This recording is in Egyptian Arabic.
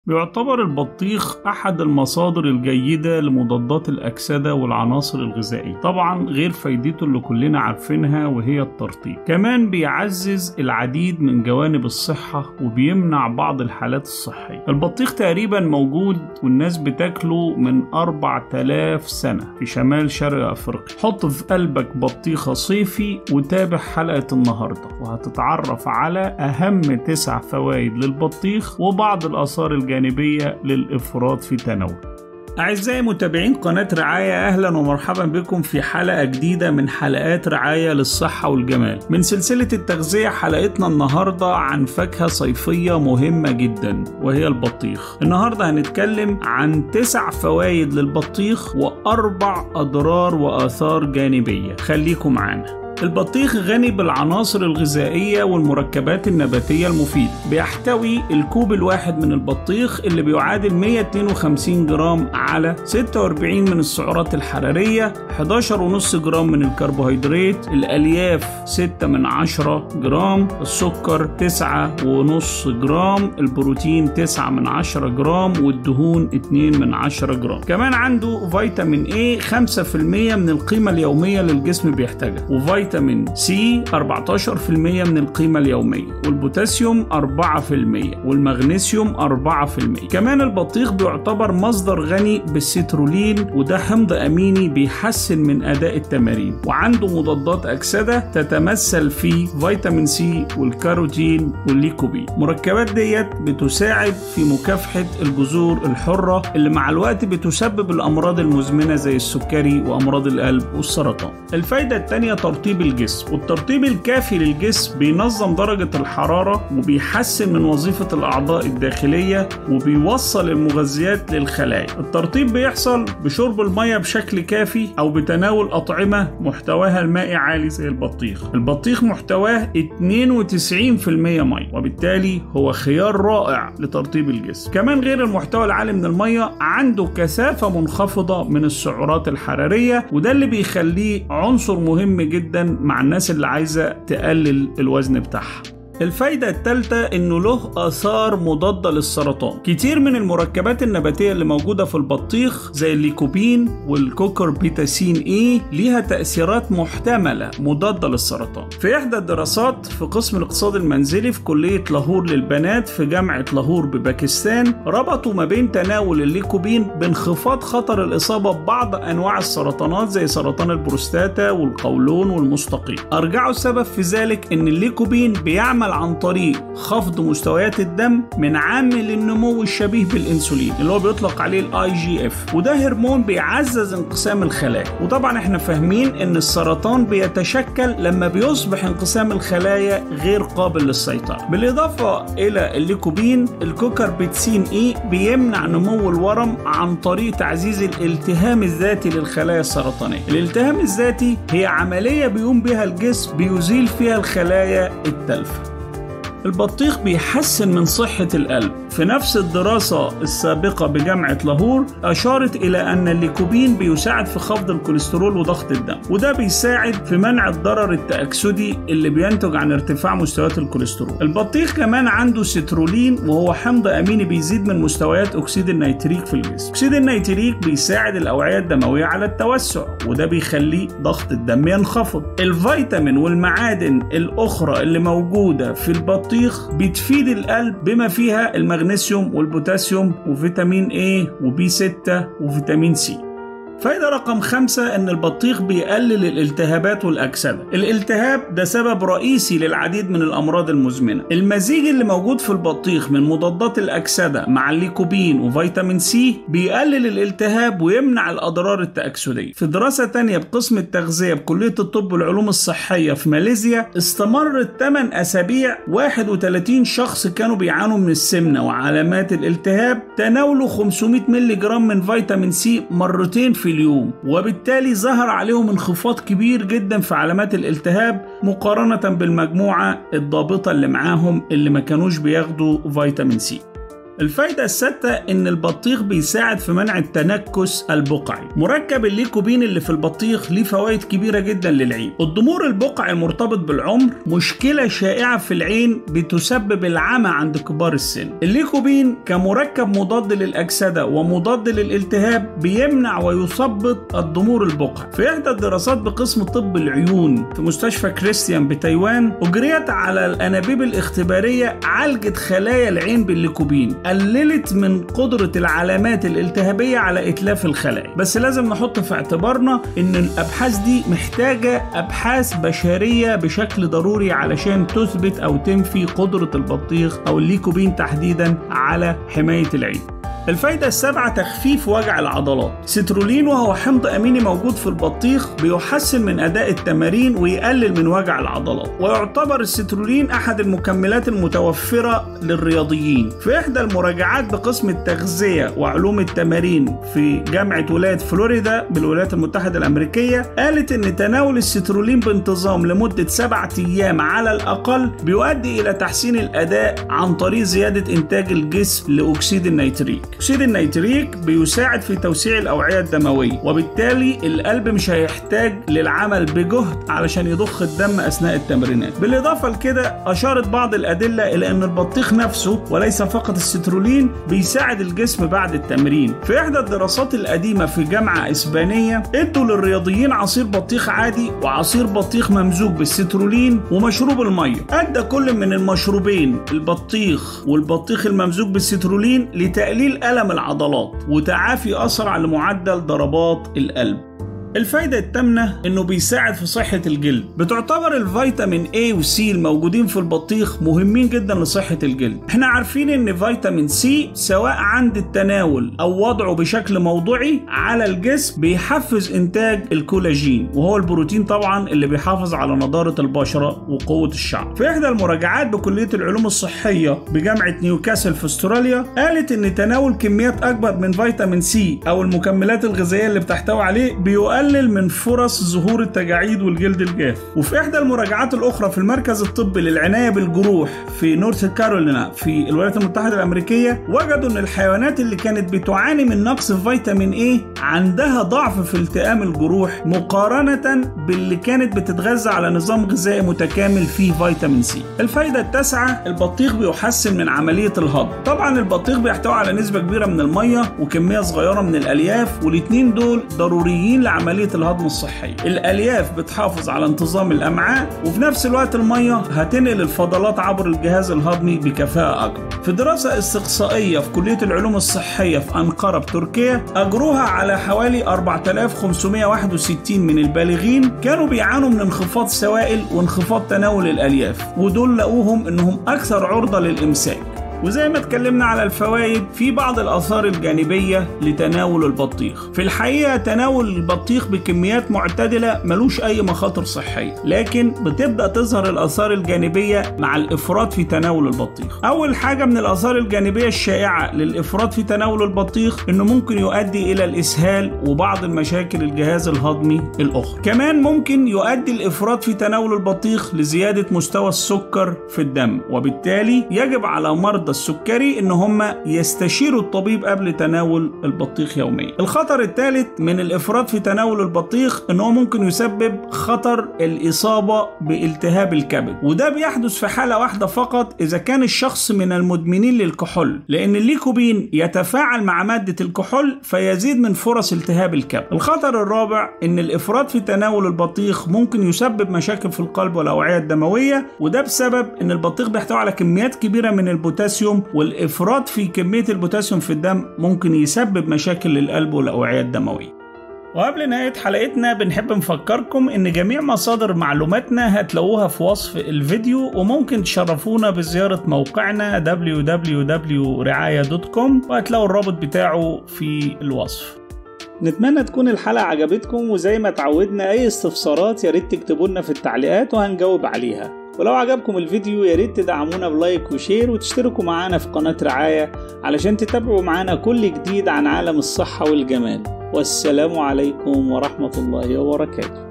بيعتبر البطيخ أحد المصادر الجيدة لمضادات الأكسدة والعناصر الغذائية طبعا غير فايدته اللي كلنا عارفينها وهي الترطيب كمان بيعزز العديد من جوانب الصحة وبيمنع بعض الحالات الصحية البطيخ تقريبا موجود والناس بتاكله من 4000 سنة في شمال شرق أفريقيا حط في قلبك بطيخة صيفي وتابع حلقة النهاردة وهتتعرف على أهم تسع فوائد للبطيخ وبعض الآثار الجانبية الجانبية للإفراط في تناول أعزائي متابعين قناة رعاية أهلا ومرحبا بكم في حلقة جديدة من حلقات رعاية للصحة والجمال من سلسلة التغذية حلقتنا النهاردة عن فاكهة صيفية مهمة جدا وهي البطيخ النهاردة هنتكلم عن تسع فوائد للبطيخ وأربع أضرار وآثار جانبية خليكم معانا البطيخ غني بالعناصر الغذائية والمركبات النباتية المفيدة بيحتوي الكوب الواحد من البطيخ اللي بيعادل 152 جرام على 46 من السعرات الحرارية 11.5 جرام من الكربوهيدرات الألياف 6 من 10 جرام السكر 9.5 جرام البروتين 9 من 10 جرام والدهون 2 من 10 جرام كمان عنده فيتامين A 5% من القيمة اليومية للجسم بيحتاجها وفيتامين فيتامين سي 14% من القيمة اليومية والبوتاسيوم 4% والمغنيسيوم 4% كمان البطيخ بيعتبر مصدر غني بالسترولين وده حمض أميني بيحسن من أداء التمارين وعنده مضادات أكسدة تتمثل في فيتامين سي والكاروتين والليكوبين مركبات ديت بتساعد في مكافحة الجذور الحرة اللي مع الوقت بتسبب الأمراض المزمنة زي السكري وأمراض القلب والسرطان الفايدة التانية ترطيب الجسم والترطيب الكافي للجسم بينظم درجة الحرارة وبيحسن من وظيفة الأعضاء الداخلية وبيوصل المغذيات للخلايا الترطيب بيحصل بشرب المية بشكل كافي أو بتناول أطعمة محتواها المائي عالي زي البطيخ البطيخ محتواه 92% مية وبالتالي هو خيار رائع لترطيب الجسم كمان غير المحتوى العالي من المية عنده كثافة منخفضة من السعرات الحرارية وده اللي بيخليه عنصر مهم جدا مع الناس اللي عايزة تقلل الوزن بتاعها الفايدة الثالثة انه له اثار مضادة للسرطان كتير من المركبات النباتية اللي موجودة في البطيخ زي الليكوبين والكوكر بيتاسين اي ليها تأثيرات محتملة مضادة للسرطان في احدى الدراسات في قسم الاقتصاد المنزلي في كلية لاهور للبنات في جامعة لاهور بباكستان ربطوا ما بين تناول الليكوبين بانخفاض خطر الاصابة ببعض انواع السرطانات زي سرطان البروستاتا والقولون والمستقيم ارجعوا السبب في ذلك ان الليكوبين بيعمل عن طريق خفض مستويات الدم من عامل النمو الشبيه بالانسولين اللي هو بيطلق عليه الاي جي اف وده هرمون بيعزز انقسام الخلايا وطبعا احنا فاهمين ان السرطان بيتشكل لما بيصبح انقسام الخلايا غير قابل للسيطره بالاضافه الى الليكوبين الكوكربيتسين اي بيمنع نمو الورم عن طريق تعزيز الالتهام الذاتي للخلايا السرطانيه الالتهام الذاتي هي عمليه بيقوم بها الجسم بيزيل فيها الخلايا التالفه البطيخ بيحسن من صحة القلب في نفس الدراسة السابقة بجامعة لاهور أشارت إلى أن الليكوبين بيساعد في خفض الكوليسترول وضغط الدم وده بيساعد في منع الضرر التأكسدي اللي بينتج عن ارتفاع مستويات الكوليسترول البطيخ كمان عنده سترولين وهو حمض أميني بيزيد من مستويات أكسيد النيتريك في الجسم أكسيد النيتريك بيساعد الأوعية الدموية على التوسع وده بيخلي ضغط الدم ينخفض الفيتامين والمعادن الأخرى اللي موجودة في البطيخ البطيخ بتفيد القلب بما فيها المغنيسيوم والبوتاسيوم وفيتامين A وبي 6 وفيتامين سي فايدة رقم خمسة إن البطيخ بيقلل الالتهابات والأكسدة. الالتهاب ده سبب رئيسي للعديد من الأمراض المزمنة. المزيج اللي موجود في البطيخ من مضادات الأكسدة مع الليكوبين وفيتامين سي بيقلل الالتهاب ويمنع الأضرار التأكسدية. في دراسة تانية بقسم التغذية بكلية الطب والعلوم الصحية في ماليزيا استمرت 8 أسابيع 31 شخص كانوا بيعانوا من السمنة وعلامات الالتهاب تناولوا 500 مللي جرام من فيتامين سي مرتين في اليوم وبالتالي ظهر عليهم انخفاض كبير جدا في علامات الالتهاب مقارنة بالمجموعة الضابطة اللي معاهم اللي ما كانوش بياخدوا فيتامين سي الفايدة السادسة إن البطيخ بيساعد في منع التنكس البقعي مركب الليكوبين اللي في البطيخ ليه فوائد كبيرة جدا للعين الضمور البقعي المرتبط بالعمر مشكلة شائعة في العين بتسبب العمى عند كبار السن الليكوبين كمركب مضاد للأكسدة ومضاد للالتهاب بيمنع ويثبط الضمور البقعي في إحدى الدراسات بقسم طب العيون في مستشفى كريستيان بتايوان أجريت على الأنابيب الاختبارية عالجت خلايا العين بالليكوبين قللت من قدرة العلامات الالتهابية على إتلاف الخلايا بس لازم نحط في اعتبارنا إن الأبحاث دي محتاجة أبحاث بشرية بشكل ضروري علشان تثبت أو تنفي قدرة البطيخ أو الليكوبين تحديدا على حماية العين الفايدة السابعة تخفيف وجع العضلات سترولين وهو حمض أميني موجود في البطيخ بيحسن من أداء التمارين ويقلل من وجع العضلات ويعتبر السترولين أحد المكملات المتوفرة للرياضيين في إحدى المراجعات بقسم التغذية وعلوم التمارين في جامعة ولاية فلوريدا بالولايات المتحدة الأمريكية قالت إن تناول السترولين بانتظام لمدة سبعة أيام على الأقل بيؤدي إلى تحسين الأداء عن طريق زيادة إنتاج الجسم لأكسيد النيتريك أكسيد النيتريك بيساعد في توسيع الأوعية الدموية وبالتالي القلب مش هيحتاج للعمل بجهد علشان يضخ الدم أثناء التمرينات بالإضافة لكده أشارت بعض الأدلة إلى أن البطيخ نفسه وليس فقط السترولين بيساعد الجسم بعد التمرين في إحدى الدراسات القديمة في جامعة إسبانية ادوا للرياضيين عصير بطيخ عادي وعصير بطيخ ممزوج بالسترولين ومشروب المية أدى كل من المشروبين البطيخ والبطيخ الممزوج بالسترولين لتقليل ألم العضلات وتعافي أسرع لمعدل ضربات القلب الفايدة التامنة انه بيساعد في صحة الجلد بتعتبر الفيتامين A و C الموجودين في البطيخ مهمين جدا لصحة الجلد احنا عارفين ان فيتامين C سواء عند التناول او وضعه بشكل موضعي على الجسم بيحفز انتاج الكولاجين وهو البروتين طبعا اللي بيحافظ على نضارة البشرة وقوة الشعر في احدى المراجعات بكلية العلوم الصحية بجامعة نيوكاسل في استراليا قالت ان تناول كميات اكبر من فيتامين C او المكملات الغذائية اللي بتحتوي عليه بيؤدي يقلل من فرص ظهور التجاعيد والجلد الجاف وفي احدى المراجعات الاخرى في المركز الطبي للعنايه بالجروح في نورث كارولاينا في الولايات المتحده الامريكيه وجدوا ان الحيوانات اللي كانت بتعاني من نقص في فيتامين اي عندها ضعف في التئام الجروح مقارنه باللي كانت بتتغذى على نظام غذائي متكامل فيه فيتامين سي الفايده التاسعه البطيخ بيحسن من عمليه الهضم طبعا البطيخ بيحتوي على نسبه كبيره من الميه وكميه صغيره من الالياف والاثنين دول ضروريين لعمليه عملية الهضم الصحية الألياف بتحافظ على انتظام الأمعاء وفي نفس الوقت المية هتنقل الفضلات عبر الجهاز الهضمي بكفاءة أكبر في دراسة استقصائية في كلية العلوم الصحية في أنقرة بتركيا أجروها على حوالي 4561 من البالغين كانوا بيعانوا من انخفاض سوائل وانخفاض تناول الألياف ودول لقوهم إنهم أكثر عرضة للإمساك وزي ما اتكلمنا على الفوائد في بعض الآثار الجانبية لتناول البطيخ في الحقيقة تناول البطيخ بكميات معتدلة ملوش أي مخاطر صحية لكن بتبدأ تظهر الآثار الجانبية مع الإفراط في تناول البطيخ أول حاجة من الآثار الجانبية الشائعة للإفراط في تناول البطيخ إنه ممكن يؤدي إلى الإسهال وبعض المشاكل الجهاز الهضمي الأخرى كمان ممكن يؤدي الإفراط في تناول البطيخ لزيادة مستوى السكر في الدم وبالتالي يجب على مرضى السكري ان هم يستشيروا الطبيب قبل تناول البطيخ يوميا الخطر الثالث من الافراط في تناول البطيخ ان هو ممكن يسبب خطر الاصابه بالتهاب الكبد وده بيحدث في حاله واحده فقط اذا كان الشخص من المدمنين للكحول لان الليكوبين يتفاعل مع ماده الكحول فيزيد من فرص التهاب الكبد الخطر الرابع ان الافراط في تناول البطيخ ممكن يسبب مشاكل في القلب والاوعيه الدمويه وده بسبب ان البطيخ بيحتوي على كميات كبيره من البوتاسيوم والافراط في كميه البوتاسيوم في الدم ممكن يسبب مشاكل للقلب والاوعيه الدمويه وقبل نهاية حلقتنا بنحب نفكركم إن جميع مصادر معلوماتنا هتلاقوها في وصف الفيديو وممكن تشرفونا بزيارة موقعنا www.رعاية.com وهتلاقوا الرابط بتاعه في الوصف نتمنى تكون الحلقة عجبتكم وزي ما اتعودنا أي استفسارات يا ريت تكتبوا لنا في التعليقات وهنجاوب عليها ولو عجبكم الفيديو يا ريت تدعمونا بلايك وشير وتشتركوا معانا في قناة رعاية علشان تتابعوا معانا كل جديد عن عالم الصحة والجمال والسلام عليكم ورحمة الله وبركاته